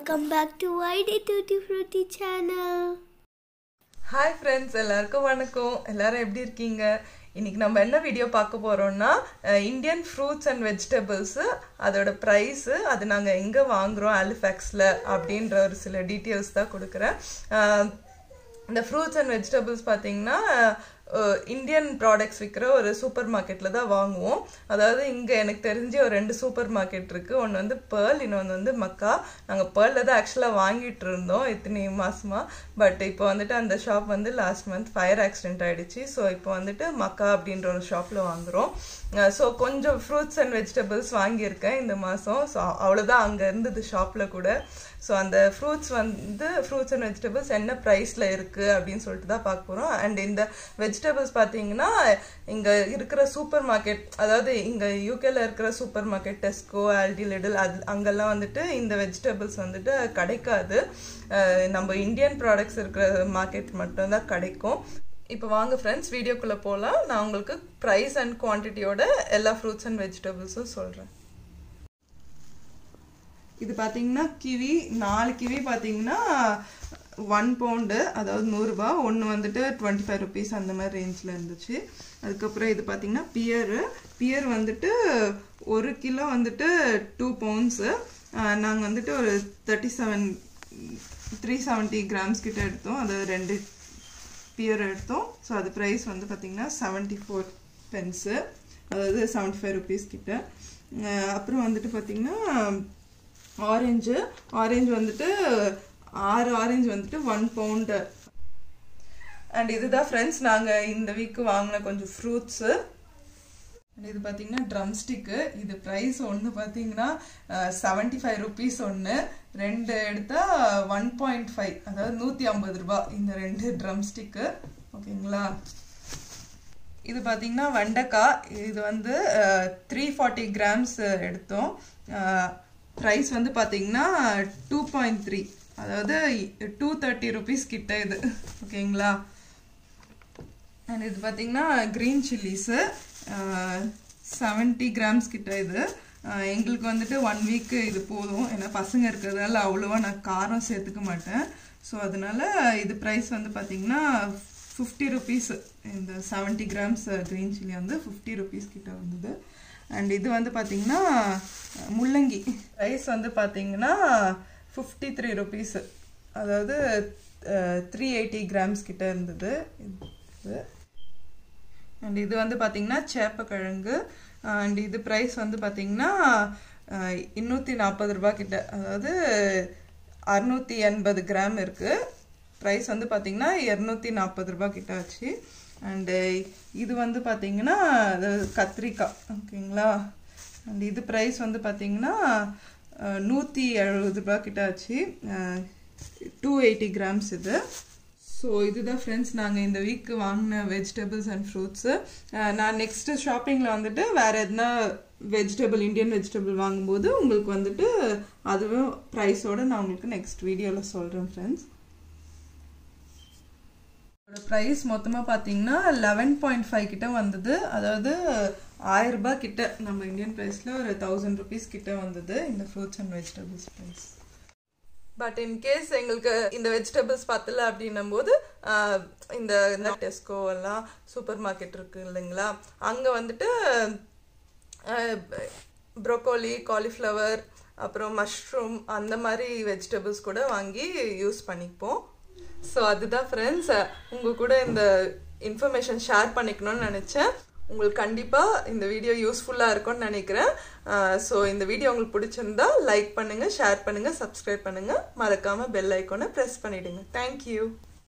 Welcome back to YD Tutti Frutti channel. Hi friends எல்லாருக்கும் வணக்கம் எல்லாரும் எப்படி இருக்கீங்க இன்னைக்கு நம்ம என்ன வீடியோ பார்க்க போறோம்னா இந்தியன் ஃப்ரூட்ஸ் அண்ட் வெஜிடபிள்ஸு அதோட ப்ரைஸு அது நாங்கள் எங்கே வாங்குறோம் ஆலிஃபேக்ஸில் அப்படின்ற ஒரு சில டீட்டெயில்ஸ் தான் கொடுக்குறேன் அஹ், இந்த ஃப்ரூட்ஸ் அண்ட் வெஜிடபிள்ஸ் பார்த்தீங்கன்னா இந்தியன் ப்ராடக்ட்ஸ் விற்கிற ஒரு சூப்பர் மார்க்கெட்டில் தான் வாங்குவோம் அதாவது இங்கே எனக்கு தெரிஞ்சு ஒரு ரெண்டு சூப்பர் மார்க்கெட் இருக்குது ஒன்று வந்து பேர்ல் இன்னொன்று வந்து மக்கா நாங்கள் பேர்லில் தான் ஆக்சுவலாக வாங்கிட்டு இருந்தோம் இத்தனை மாசமா பட் இப்போ வந்துட்டு அந்த ஷாப் வந்து லாஸ்ட் மந்த் ஃபயர் ஆக்சிடென்ட் ஆயிடுச்சு ஸோ இப்போ வந்துட்டு மக்கா அப்படின்ற ஒரு ஷாப்பில் வாங்குறோம் ஸோ கொஞ்சம் ஃப்ரூட்ஸ் அண்ட் வெஜிடபிள்ஸ் வாங்கியிருக்கேன் இந்த மாதம் ஸோ அவ்வளோதான் அங்கே இருந்தது ஷாப்பில் கூட ஸோ அந்த ஃப்ரூட்ஸ் வந்து ஃப்ரூட்ஸ் அண்ட் வெஜிடபிள்ஸ் என்ன ப்ரைஸில் இருக்குது அப்படின்னு சொல்லிட்டு தான் பார்க்க போகிறோம் அண்ட் இந்த வெஜிடபிள்ஸ் பார்த்தீங்கன்னா இங்கே இருக்கிற சூப்பர் மார்க்கெட் அதாவது இங்கே யூகேல இருக்கிற super market Tesco Aldi Lidl அது அங்கெல்லாம் வந்துட்டு இந்த வெஜிடபிள்ஸ் வந்துட்டு கிடைக்காது அஹ் நம்ம இந்தியன் ப்ராடக்ட்ஸ் இருக்கிற மார்க்கெட் மட்டும்தான் கிடைக்கும் இப்போ வாங்க ஃப்ரெண்ட்ஸ் வீடியோக்குள்ளே போகலாம் நான் உங்களுக்கு ப்ரைஸ் அண்ட் குவான்டிட்டியோட எல்லா ஃப்ரூட்ஸ் அண்ட் வெஜிடபிள்ஸும் சொல்கிறேன் இது பார்த்தீங்கன்னா கிவி நாலு கிவி பார்த்தீங்கன்னா ஒன் பவுண்டு அதாவது நூறுரூபா ஒன்று வந்துட்டு டுவெண்ட்டி ஃபைவ் ருபீஸ் அந்த மாதிரி ரேஞ்சில் இருந்துச்சு அதுக்கப்புறம் இது பார்த்தீங்கன்னா பியரு பியர் வந்துட்டு ஒரு கிலோ வந்துட்டு டூ பவுண்ட்ஸு நாங்கள் வந்துட்டு ஒரு thirty seven three seventy grams கிட்ட எடுத்தோம் அது ரெண்டு பியர் எடுத்தோம் ஸோ அது ப்ரைஸ் வந்து பார்த்தீங்கன்னா செவன்ட்டி ஃபோர் பென்ஸு அதாவது செவன்ட்டி ஃபைவ் ருபீஸ் கிட்ட அஹ் அப்புறம் வந்துட்டு பார்த்தீங்கன்னா ஆரஞ்சு ஆரஞ்சு வந்துட்டு ஆறு ஆரஞ்சு வந்துட்டு ஒன் பவுண்டு அண்ட் இதுதான் ஃப்ரெண்ட்ஸ் நாங்கள் இந்த வீக்கு வாங்கின கொஞ்சம் ஃப்ரூட்ஸு அண்ட் இது பார்த்தீங்கன்னா ட்ரம் ஸ்டிக்கு இது ப்ரைஸ் ஒன்று பார்த்தீங்கன்னா செவன்ட்டி ஃபைவ் ருபீஸ் ஒன்று ரெண்டு எடுத்தால் ஒன் பாயிண்ட் ஃபைவ் அதாவது நூற்றி ஐம்பது ரூபா இந்த ரெண்டு ட்ரம் ஸ்டிக்கு ஓகேங்களா இது பார்த்தீங்கன்னா வெண்டைக்காய் இது வந்து த்ரீ ஃபார்ட்டி கிராம்ஸ் எடுத்தோம் ப்ரைஸ் வந்து பார்த்தீங்கன்னா டூ பாயிண்ட் த்ரீ அதாவது டூ தேர்ட்டி ருபீஸ் கிட்ட இது ஓகேங்களா அண்ட் இது பார்த்தீங்கன்னா க்ரீன் சில்லிஸு செவன்ட்டி கிராம்ஸ் கிட்ட இது அஹ் எங்களுக்கு வந்துட்டு ஒன் வீக்கு இது போதும் ஏன்னா பசங்க இருக்கிறதால அவ்வளோவா நான் காரம் சேர்த்துக்க மாட்டேன் ஸோ அதனால இது ப்ரைஸ் வந்து பார்த்தீங்கன்னா ஃபிஃப்டி ருபீஸ் இந்த செவன்ட்டி கிராம்ஸ் க்ரீன் சில்லி வந்து ஃபிஃப்டி ருபீஸ் கிட்ட வந்தது அண்ட் இது வந்து பார்த்தீங்கன்னா முள்ளங்கி ப்ரைஸ் வந்து பார்த்தீங்கன்னா ஃபிஃப்டி த்ரீ ருபீஸு அதாவது த்ரீ எயிட்டி கிராம்ஸ் கிட்ட இருந்தது இது அண்ட் இது வந்து பார்த்தீங்கன்னா சேப்பக்கிழங்கு அண்ட் இது ப்ரைஸ் வந்து பார்த்தீங்கன்னா இன்னூற்றி நாற்பது ரூபா கிட்ட அதாவது அறுநூற்றி எண்பது கிராம் இருக்குது ப்ரைஸ் வந்து பார்த்தீங்கன்னா இரநூத்தி நாற்பது ரூபா கிட்ட ஆச்சு அண்டு இது வந்து பார்த்தீங்கன்னா அது கத்திரிக்காய் ஓகேங்களா அண்ட் இது ப்ரைஸ் வந்து பார்த்தீங்கன்னா நூற்றி எழுபது ரூபா கிட்ட ஆச்சு டூ எயிட்டி கிராம்ஸ் இது ஸோ இதுதான் ஃப்ரெண்ட்ஸ் நாங்கள் இந்த வீக் வாங்கின வெஜிடபிள்ஸ் அண்ட் ஃப்ரூட்ஸு நான் நெக்ஸ்ட்டு ஷாப்பிங்கில் வந்துட்டு வேறு எதுனா வெஜிடபிள் இந்தியன் வெஜிடபிள் வாங்கும்போது உங்களுக்கு வந்துட்டு அதுவும் ப்ரைஸோடு நான் உங்களுக்கு நெக்ஸ்ட் வீடியோவில் சொல்கிறேன் ஃப்ரெண்ட்ஸ் இதோட ப்ரைஸ் மொத்தமாக பார்த்தீங்கன்னா லெவன் பாயிண்ட் ஃபைவ் கிட்ட வந்தது அதாவது ஆயிரம் ரூபாய் கிட்ட நம்ம இந்தியன் ப்ரைஸில் ஒரு தௌசண்ட் ருபீஸ் கிட்ட வந்தது இந்த fruits and vegetables price but in case எங்களுக்கு இந்த வெஜிடபிள்ஸ் பத்தல அப்படின்னும் போது இந்த டெஸ்கோ எல்லாம் சூப்பர் மார்க்கெட் இருக்கு இல்லைங்களா அங்கே வந்துட்டு ப்ரொக்கோலி காலிஃப்ளவர் அப்புறம் மஷ்ரூம் அந்த மாதிரி வெஜிடபிள்ஸ் கூட வாங்கி யூஸ் பண்ணிப்போம் ஸோ அதுதான் ஃப்ரெண்ட்ஸ் உங்கள் கூட இந்த இன்ஃபர்மேஷன் ஷேர் பண்ணிக்கணும்னு நினச்சேன் உங்களுக்கு கண்டிப்பாக இந்த வீடியோ யூஸ்ஃபுல்லாக இருக்கும்னு நினைக்கிறேன் ஸோ இந்த வீடியோ உங்களுக்கு பிடிச்சிருந்தா லைக் பண்ணுங்கள் ஷேர் பண்ணுங்கள் சப்ஸ்கிரைப் பண்ணுங்கள் மறக்காமல் பெல் ஐக்கானை ப்ரெஸ் பண்ணிவிடுங்க தேங்க்யூ